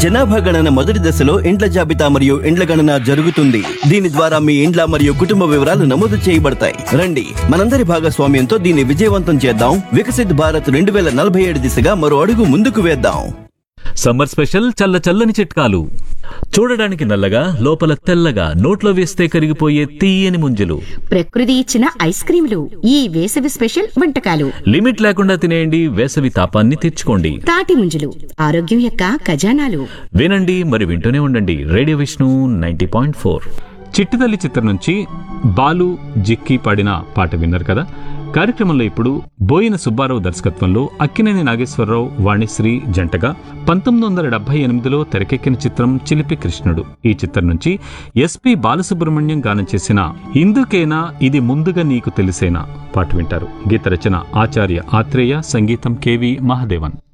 జనాభా గణన మొదటి దశలో ఇండ్ల జాబితా మరియు ఇండ్ల గణన జరుగుతుంది దీని ద్వారా మీ ఇండ్ల మరియు కుటుంబ వివరాలు నమోదు చేయబడతాయి రండి మనందరి భాగస్వామ్యంతో దీన్ని విజయవంతం చేద్దాం వికసిత్ భారత్ రెండు వేల నలభై ఏడు దిశగా మరో అడుగు ముందుకు వేద్దాం సమ్మర్ స్పెషల్ చల్ల చల్లని చిట్కాలు చూడడానికి నల్లగా లోపల తెల్లగా నోట్లో వేస్తే కరిగిపోయే తీయని ముంజలు ప్రకృతి ఇచ్చిన ఐస్ క్రీంలు ఈ వేసవి స్పెషల్ వంటకాలు లిమిట్ లేకుండా తినేయండి వేసవి తాపాన్ని తెచ్చుకోండి తాటి ముంజలు ఆరోగ్యం యొక్క ఖజానాలు వినండి మరి వింటూనే ఉండండి radio Vishnu ninety point four Chittithalli చిత్రం నుంచి బాలు జిక్కి పాడిన పాట విన్నారు కదా కార్యక్రమంలో ఇప్పుడు బోయిన సుబ్బారావు దర్శకత్వంలో అక్కినేని నాగేశ్వరరావు వాణిశ్రీ జంటగా పంతొమ్మిది వందల డెబ్బై ఎనిమిదిలో తెరకెక్కిన చిత్రం చిలిపి కృష్ణుడు ఈ చిత్రం నుంచి ఎస్పి బాలసుబ్రహ్మణ్యం గానం చేసిన ఇందుకేనా ఇది ముందుగా నీకు తెలిసేనా పాట వింటారు గీత రచన ఆచార్య ఆత్రేయ సంగీతం కెవి మహాదేవన్